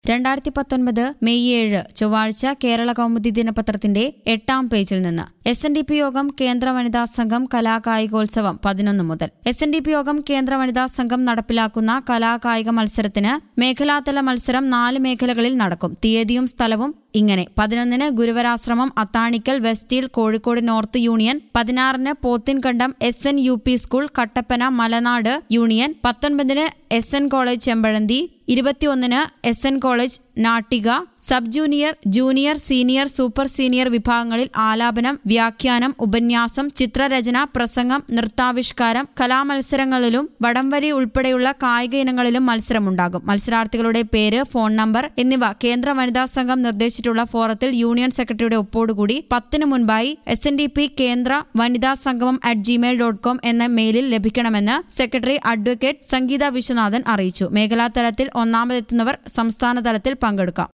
രണ്ടായിരത്തി പത്തൊൻപത് മെയ് ഏഴ് ചൊവ്വാഴ്ച കേരള കൗമുദി ദിനപത്രത്തിന്റെ എട്ടാം പേജിൽ നിന്ന് എസ് എൻ ഡി പി യോഗം കേന്ദ്ര വനിതാ സംഘം കലാകായികോത്സവം പതിനൊന്ന് മുതൽ എസ് എൻ ഡി പി യോഗം കേന്ദ്ര വനിതാ സംഘം നടപ്പിലാക്കുന്ന കലാകായിക മത്സരത്തിന് മേഖലാതല മത്സരം നാല് മേഖലകളിൽ നടക്കും തീയതിയും സ്ഥലവും ഇങ്ങനെ പതിനൊന്നിന് Guruvarashramam Athanikkal West Hill Kozhikode north union പതിനാറിന് Pothinkandam S N U P school Kattappana Malanad union പത്തൊൻപതിന് എസ് എൻ കോളേജ് ചെമ്പഴന്തി ഇരുപത്തിയൊന്നിന് S N college Nattika sub junior junior senior super senior വിഭാഗങ്ങളിൽ ആലാപനം വ്യാഖ്യാനം ഉപന്യാസം ചിത്രരചന പ്രസംഗം നൃത്താവിഷ്കാരം കലാമത്സരങ്ങളിലും വടംവലി ഉൾപ്പെടെയുള്ള കായിക ഇനങ്ങളിലും മത്സരമുണ്ടാകും മത്സരാർത്ഥികളുടെ പേര് ഫോൺ നമ്പർ എന്നിവ കേന്ദ്ര വനിതാ സംഘം നിർദ്ദേശിച്ചിട്ടുള്ള ഫോറത്തിൽ യൂണിയൻ സെക്രട്ടറിയുടെ ഒപ്പോടുകൂടി പത്തിന് മുൻപായി എസ് എൻ ഡി പി കേന്ദ്ര വനിതാ സംഗമം അറ്റ് ജിമെയിൽ ഡോട്ട് കോം എന്ന മെയിലിൽ ലഭിക്കണമെന്ന് സെക്രട്ടറി അഡ്വക്കേറ്റ് സംഗീത വിശ്വനാഥൻ അറിയിച്ചു മേഖലാ തലത്തിൽ ഒന്നാമതെത്തുന്നവർ സംസ്ഥാന തലത്തിൽ പങ്കെടുക്കാം